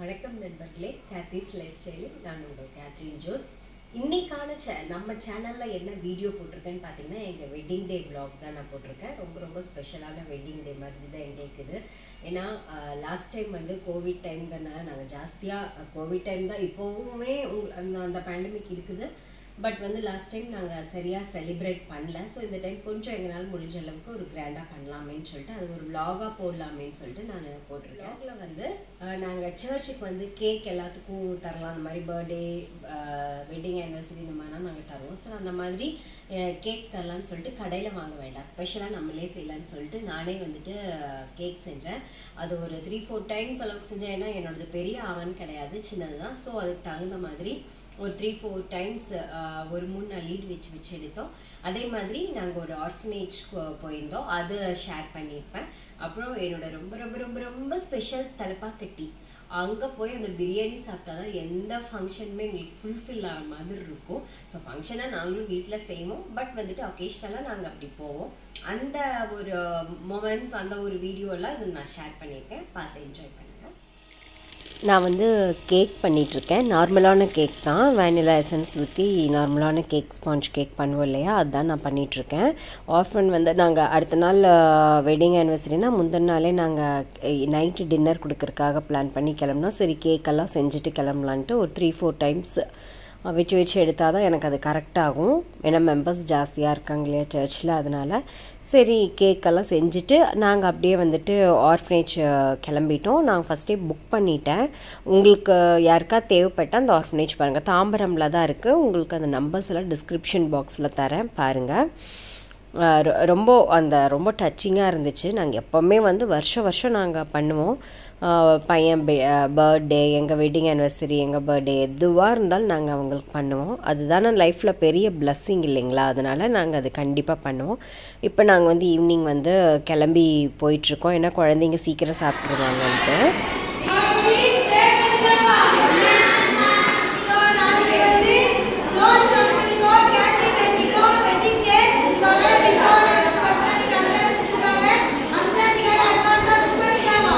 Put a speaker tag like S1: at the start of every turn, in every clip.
S1: வணக்கம் நண்பர்களே கேத்ரிஸ் லைஃப் ஸ்டைலில் நான் உங்கள் கேத்ரின் ஜோஸ் இன்னைக்கான சே நம்ம சேனலில் என்ன வீடியோ போட்டிருக்கேன்னு பார்த்தீங்கன்னா எங்கள் வெட்டிங் டே vlog தான் நான் போட்டிருக்கேன் ரொம்ப ரொம்ப ஸ்பெஷலான வெட்டிங் டே மாதிரி தான் எங்களுக்கு இது ஏன்னா லாஸ்ட் டைம் வந்து கோவிட் டைம்ங்கிறனால நாங்கள் ஜாஸ்தியாக கோவிட் டைம் தான் இப்போவுமே உங்க- அந்த அந்த பேண்டமிக் இருக்குது பட் வந்து லாஸ்ட் டைம் நாங்கள் சரியாக செலிப்ரேட் பண்ணல ஸோ இந்த டைம் கொஞ்சம் எங்களால் முடிஞ்ச அளவுக்கு ஒரு கிராண்டாக பண்ணலாமேன்னு சொல்லிட்டு அது ஒரு vlog-ஆ போடலாமேன்னு சொல்லிட்டு நான் போட்டிருக்கேன் vlog-ல வந்து நாங்கள் சர்ச்சுக்கு வந்து கேக் எல்லாத்துக்கும் தரலாம் அந்த மாதிரி பர்த்டே வெட்டிங் ஆனிவர்சரி இந்த மாதிரிலாம் நாங்கள் தருவோம் ஸோ அந்த மாதிரி கேக் தரலாம்னு சொல்லிட்டு கடையில் வாங்க வேண்டாம் ஸ்பெஷலாக நம்மளே செய்யலாம்னு சொல்லிட்டு நானே வந்துட்டு கேக் செஞ்சேன் அது ஒரு த்ரீ ஃபோர் டைம்ஸ் அளவுக்கு செஞ்சேன் ஏன்னா என்னோடது பெரிய ஆவன் கிடையாது சின்னது தான் ஸோ அதுக்கு தகுந்த மாதிரி ஒரு த்ரீ ஃபோர் டைம்ஸ் ஒரு மூணு நாள் லீட் வச்சு வச்சு எடுத்தோம் அதே மாதிரி நாங்கள் ஒரு ஆர்ஃபனேஜ் போயிருந்தோம் அது ஷேர் பண்ணியிருப்பேன் அப்புறம் என்னோட ரொம்ப ரொம்ப ரொம்ப ரொம்ப ஸ்பெஷல் தலப்பாக்கட்டி அங்கே போய் அந்த பிரியாணி சாப்பிட்டா தான் எந்த ஃபங்க்ஷனுமே எங்களுக்கு ஃபுல்ஃபில் ஆன மாதிரி இருக்கும் ஸோ ஃபங்க்ஷனாக நாங்களும் வீட்டில் செய்வோம் பட் வந்துட்டு ஒகேஷ்னலாக நாங்கள் அப்படி போவோம் அந்த ஒரு மொமெண்ட்ஸ் அந்த ஒரு வீடியோலாம் இது நான் ஷேர் பண்ணியிருக்கேன் பார்த்து என்ஜாய் பண்ணுங்கள் நான் வந்து கேக் பண்ணிகிட்ருக்கேன் நார்மலான கேக் தான் வேனிலா எசன்ஸ் ஊற்றி நார்மலான கேக் ஸ்பாஞ்ச் கேக் பண்ணுவோம் இல்லையா அதுதான் நான் பண்ணிகிட்ருக்கேன் ஆஃபன் வந்து நாங்கள் அடுத்த நாள் வெட்டிங் ஆனிவர்சரினா முந்தின நாளே நாங்கள் நைட்டு டின்னர் கொடுக்கறதுக்காக பிளான் பண்ணி கிளம்புனோம் சரி கேக்கெல்லாம் செஞ்சுட்டு கிளம்பலான்ட்டு ஒரு த்ரீ ஃபோர் டைம்ஸ் வச்சு வச்சு எடுத்தால் தான் எனக்கு அது கரெக்டாகும் ஏன்னா மெம்பர்ஸ் ஜாஸ்தியாக இருக்காங்க இல்லையா சர்ச்சில் அதனால் சரி கேக்கெல்லாம் செஞ்சுட்டு நாங்கள் அப்படியே வந்துட்டு ஆர்ஃபனேஜ் கிளம்பிட்டோம் நாங்கள் ஃபஸ்ட்டே புக் பண்ணிட்டேன் உங்களுக்கு யாருக்கா தேவைப்பட்டால் அந்த ஆர்ஃபனேஜ் பாருங்கள் தாம்பரமில் தான் இருக்குது உங்களுக்கு அந்த நம்பர்ஸ் எல்லாம் டிஸ்கிரிப்ஷன் பாக்ஸில் தரேன் பாருங்கள் அஹ் ரொ- ரொம்ப அந்த ரொம்ப டச்சிங்காக இருந்துச்சு நாங்கள் எப்போவுமே வந்து வருஷம் வருஷம் நாங்கள் பண்ணுவோம் அஹ் பையன் பர்த்டே எங்கள் வெட்டிங் ஆனிவர்சரி எங்கள் பர்த்டே எதுவாக இருந்தாலும் நாங்கள் அவங்களுக்கு பண்ணுவோம் அதுதானே லைஃப்பில் பெரிய blessing இல்லைங்களா அதனால் நாங்கள் அது கண்டிப்பாக பண்ணுவோம் இப்போ நாங்கள் வந்து ஈவினிங் வந்து கிளம்பி போயிட்டுருக்கோம் ஏன்னா குழந்தைங்க சீக்கிரம் சாப்பிட்ருவாங்கன்ட்டு
S2: So நாளைக்கு வந்து ஜோன் சர்க்கிள்க்கோ கேட்டரிங் கண்டிக்கோ வெட்டிங் டே ஸோ அதெல்லாம் பிஃபோர் ஃபர்ஸ்ட் நாளைக்கு அங்கே வச்சுருக்காங்க அங்கே நீங்கள் அட்வான்ஸாக விஷ் பண்ணிக்கலாமா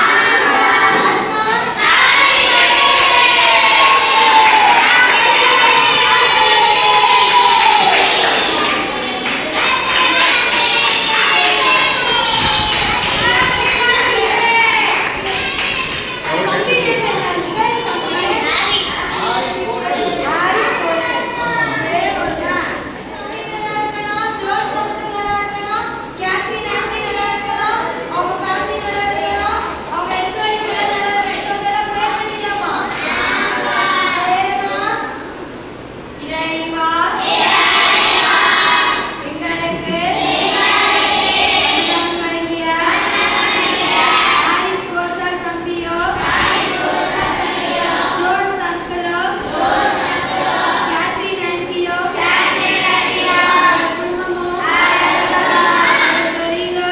S2: தம்பியோ ஜோன்ஸ் அங்கிளோ கேத்ரின் ஆன்ட்டியோ குடும்பமோ தொழிலோ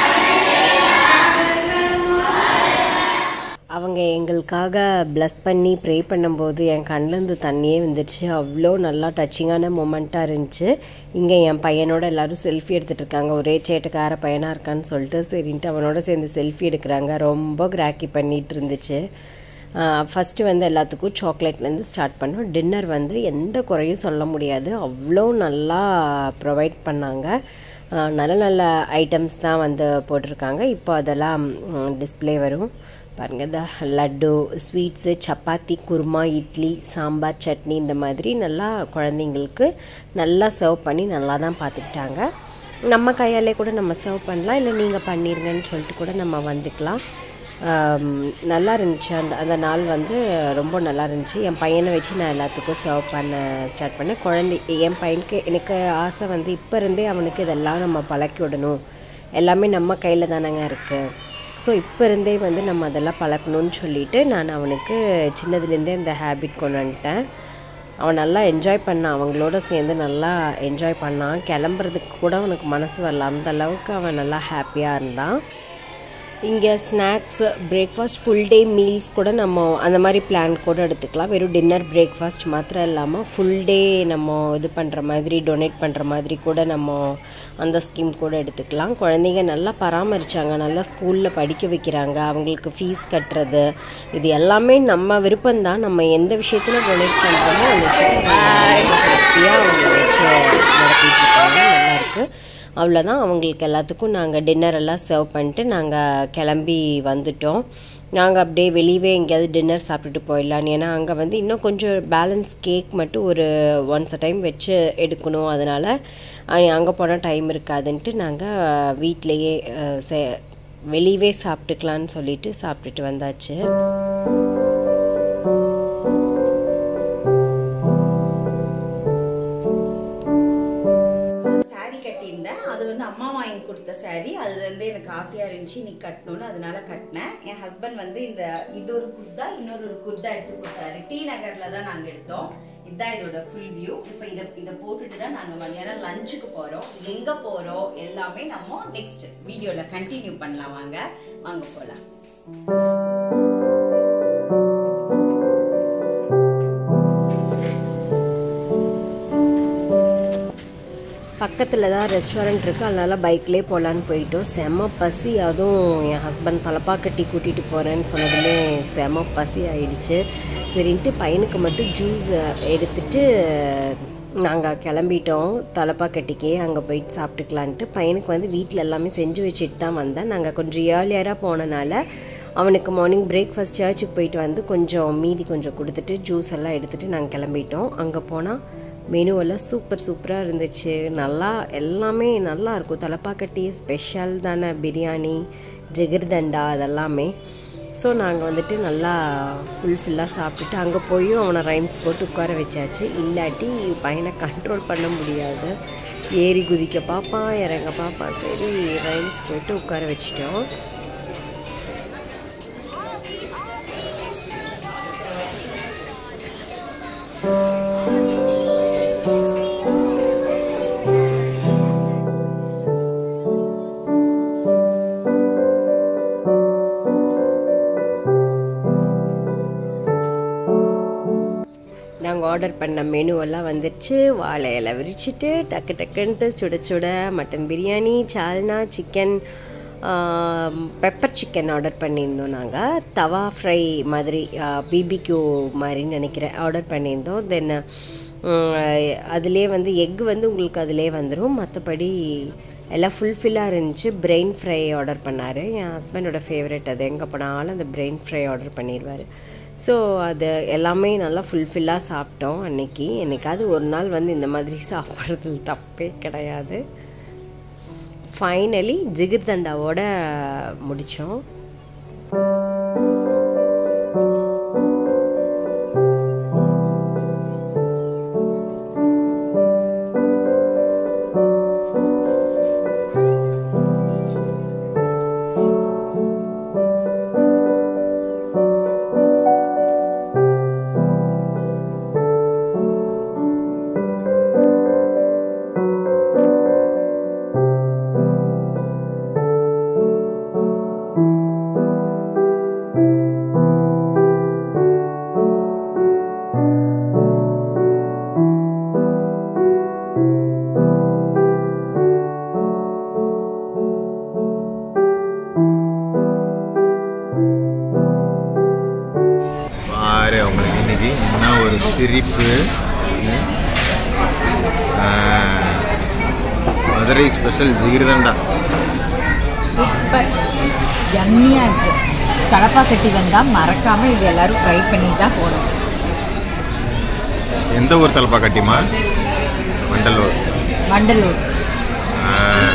S2: இருக்கிறமோ
S1: அவங்க எங்களுக்காக ப்ளஸ் பண்ணி ப்ரே பண்ணும்போது என் கண்ணிலேருந்து தண்ணியே வந்துச்சு அவ்வளோ நல்லா டச்சிங்கான மூமெண்ட்டாக இருந்துச்சு இங்கே என் பையனோட எல்லாரும் செல்ஃபி எடுத்துகிட்டு இருக்காங்க ஒரே சேட்டுக்கார பையனாக இருக்கான்னு சொல்லிட்டு சரின்ட்டு அவனோட சேர்ந்து செல்ஃபி எடுக்கிறாங்க ரொம்ப கிராக்கி பண்ணிட்டு இருந்துச்சு ஃபஸ்ட்டு வந்து எல்லாத்துக்கும் சாக்லேட்லேருந்து ஸ்டார்ட் பண்ணோம் டின்னர் வந்து எந்த குறையும் சொல்ல முடியாது அவ்வளோ நல்லா ப்ரொவைட் பண்ணாங்க ஆஹ் நல்ல நல்ல ஐட்டம்ஸ் தான் வந்து போட்டிருக்காங்க இப்போ அதெல்லாம் டிஸ்ப்ளே வரும் பாருங்கள் இந்த லட்டு ஸ்வீட்ஸு சப்பாத்தி குருமா இட்லி சாம்பார் சட்னி இந்த மாதிரி நல்லா குழந்தைங்களுக்கு நல்லா சர்வ் பண்ணி நல்லா தான் பார்த்துக்கிட்டாங்க நம்ம கையாலே கூட நம்ம சர்வ் பண்ணலாம் இல்லை நீங்கள் பண்ணிருங்கன்னு சொல்லிட்டு கூட நம்ம வந்துக்கலாம் ஆம், நல்லா இருந்துச்சு அந்த அந்த நாள் வந்து ரொம்ப நல்லா இருந்துச்சு என் பையனை வச்சு நான் எல்லாத்துக்கும் சர்வ் பண்ண ஸ்டார்ட் பண்ணேன் குழந்தை என் பையனுக்கு எனக்கு ஆசை வந்து இப்போ இருந்தே அவனுக்கு இதெல்லாம் நம்ம பழக்கி விடணும் எல்லாமே நம்ம கையில் தானங்க இருக்குது ஸோ இப்போ இருந்தே வந்து நம்ம அதெல்லாம் பழக்கணும்னு சொல்லிட்டு நான் அவனுக்கு சின்னதுலேருந்தே இந்த ஹேபிட் கொண்டு வந்துட்டேன் அவன் நல்லா என்ஜாய் பண்ணான் அவங்களோட சேர்ந்து நல்லா என்ஜாய் பண்ணான் கிளம்புறதுக்கு கூட அவனுக்கு மனசு வரல அந்த அளவுக்கு அவன் நல்லா ஹாப்பியாக இருந்தான் இங்கே snacks breakfast full day meals கூட நம்ம அந்த மாதிரி பிளான் கூட எடுத்துக்கலாம் வெறும் டின்னர் பிரேக்ஃபாஸ்ட் மாத்திரம் இல்லாமல் ஃபுல் டே நம்ம இது பண்ணுற மாதிரி டொனேட் பண்ணுற மாதிரி கூட நம்ம அந்த ஸ்கீம் கூட எடுத்துக்கலாம் குழந்தைங்க நல்லா பராமரித்தாங்க நல்லா ஸ்கூலில் படிக்க வைக்கிறாங்க அவங்களுக்கு ஃபீஸ் கட்டுறது இது எல்லாமே நம்ம விருப்பம்தான் நம்ம எந்த விஷயத்தில் டொனேட் பண்ணுறோமோ அந்த விஷயத்தில் ஹாப்பியாக அவங்க வச்சு நடத்திட்டு இருக்காங்க நல்லாயிருக்கு அவ்வளோதான் அவங்களுக்கு எல்லாத்துக்கும் நாங்கள் டின்னர் எல்லாம் சர்வ் பண்ணிட்டு நாங்கள் கிளம்பி வந்துட்டோம் நாங்கள் அப்படியே வெளியவே எங்கேயாவது டின்னர் சாப்பிட்டுட்டு போயிடலான்னு ஏன்னா அங்கே வந்து இன்னும் கொஞ்சம் பேலன்ஸ் கேக் மட்டும் ஒரு ஒன்ஸ் அ டைம் வச்சு எடுக்கணும் அதனால் அங்கே போனால் டைம் இருக்காதுன்ட்டு நாங்கள் வீட்டிலையே அஹ், செ- வெளியவே சாப்பிட்டுக்கலான்னு சொல்லிட்டு சாப்பிட்டுட்டு வந்தாச்சு
S3: saree கட்டியிருந்தேன் அது வந்து அம்மா வாங்கி கொடுத்த saree அது வந்து எனக்கு ஆசையாக இருந்துச்சு நீ கட்டணும்னு அதனால கட்டினேன் என் ஹஸ்பண்ட் வந்து இந்த இது ஒரு குர்தா இன்னொரு ஒரு குர்தா எடுத்து கொடுத்தாரு டி நகரில் தான் நாங்கள் எடுத்தோம் இதுதான் இதோட ஃபுல் வியூ இப்போ இதை இதை போட்டுட்டு தான் நாங்கள் மதியானம் லஞ்சுக்கு போகிறோம் எங்கே போகிறோம் எல்லாமே நம்ம நெக்ஸ்ட் வீடியோவில் கண்டினியூ பண்ணலாம் வாங்க வாங்க போகலாம்
S1: பக்கத்தில் தான் ரெஸ்டாரண்ட் இருக்குது அதனால் பைக்லேயே போகலான்னு போயிட்டோம் செம பசி அதுவும் என் ஹஸ்பண்ட் தலப்பாக்கட்டி கூட்டிகிட்டு போகிறேன்னு சொன்னதுமே செம பசி ஆயிடுச்சு சரின்ட்டு பையனுக்கு மட்டும் ஜூஸ் எடுத்துட்டு நாங்கள் கிளம்பிட்டோம் தலப்பாக்கட்டிக்கே அங்கே போயிட்டு சாப்பிட்டுக்கலான்ட்டு பையனுக்கு வந்து வீட்டில் எல்லாமே செஞ்சு வச்சுட்டு தான் வந்தேன் நாங்கள் கொஞ்சம் ஏர்லியராக போனனால அவனுக்கு மார்னிங் பிரேக்ஃபாஸ்ட் சர்ச்சுக்கு போயிட்டு வந்து கொஞ்சம் மீதி கொஞ்சம் கொடுத்துட்டு ஜூஸ் எல்லாம் எடுத்துகிட்டு நாங்கள் கிளம்பிட்டோம் அங்கே போனால் மெனு எல்லாம் சூப்பர் சூப்பராக இருந்துச்சு நல்லா எல்லாமே நல்லா இருக்கும் தலப்பாக்கட்டி ஸ்பெஷல் தானே பிரியாணி ஜிகிர்தண்டா அதெல்லாமே ஸோ நாங்கள் வந்துட்டு நல்லா ஃபுல்ஃபில்லாக சாப்பிட்டுட்டு அங்கே போயும் அவனை ரைம்ஸ் போட்டு உட்கார வச்சாச்சு இல்லாட்டி பையனை கண்ட்ரோல் பண்ண முடியாது ஏறி குதிக்க பார்ப்பான் இறங்க பார்ப்பான் சரி ரைம்ஸ் போட்டு உட்கார வச்சிட்டோம் நாங்கள் ஆர்டர் பண்ண மெனு எல்லாம் வந்துடுச்சு வாழை இலை விரிச்சிட்டு டக்கு டக்குன்ட்டு சுட சுட mutton biryani salna chicken pepper chicken order பண்ணியிருந்தோம் நாங்கள் தவா ஃப்ரை மாதிரி பிபிக்யூ மாதிரின்னு நினைக்கிறேன் ஆர்டர் பண்ணியிருந்தோம் தென் அதுலேயே வந்து எக் வந்து உங்களுக்கு அதிலே வந்துடும் மற்றபடி எல்லாம் ஃபுல்ஃபில்லாக இருந்துச்சு பிரெயின் ஃப்ரை ஆர்டர் பண்ணார் என் ஹஸ்பண்டோட ஃபேவரட் அது எங்கே போனாலும் அந்த பிரெயின் ஃப்ரை ஆர்டர் பண்ணிடுவார் ஸோ அது எல்லாமே நல்லா ஃபுல்ஃபில்லாக சாப்பிட்டோம் அன்னைக்கு என்னைக்காவது ஒரு நாள் வந்து இந்த மாதிரி சாப்பிட்றதுல தப்பே கிடையாது ஃபைனலி ஜிகிர்தண்டாவோட முடித்தோம்
S4: பாரு அவங்களுக்கு இன்னைக்கு என்ன ஒரு சிரிப்பு ம். ஆ, மதுரை ஸ்பெஷல் ஜிகிர்தண்டா
S5: சூப்பர் யம்மியாக இருக்கு கடப்பா கட்டி வந்தால் மறக்காமல் இது எல்லாரும் ட்ரை பண்ணி தான் போகணும்
S4: எந்த ஊர் தலப்பா கட்டிமா மண்டலூர்
S5: வண்டலூர்
S4: ஆ,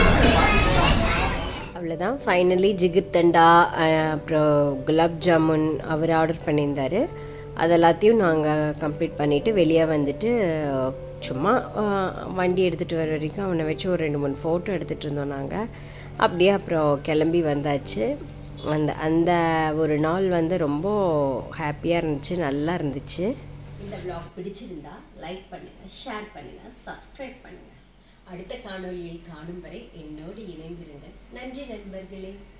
S1: அவ்வளோதான் ஃபைனலி ஜிகிர்தண்டா அஹ், அப்புறம் குலாப் ஜாமுன் அவர் ஆர்டர் பண்ணியிருந்தாரு அது எல்லாத்தையும் நாங்கள் கம்ப்ளீட் பண்ணிவிட்டு வெளியே வந்துட்டு அஹ், சும்மா அஹ், வண்டி எடுத்துகிட்டு வர வரைக்கும் அவனை வச்சு ஒரு ரெண்டு மூணு ஃபோட்டோ எடுத்துகிட்டு இருந்தோம் நாங்கள் அப்படியே அப்புறம் கிளம்பி வந்தாச்சு அந்த அந்த ஒரு நாள் வந்து ரொம்ப ஹாப்பியாக இருந்துச்சு நல்லா இருந்துச்சு இந்த vlog பிடிச்சிருந்தா லைக் பண்ணுங்கள் ஷேர் பண்ணுங்கள் சப்ஸ்கிரைப் பண்ணுங்கள் அடுத்த காணொளியில் காணும் வரை என்னோடு இணைந்திருங்கள் நன்றி நண்பர்களே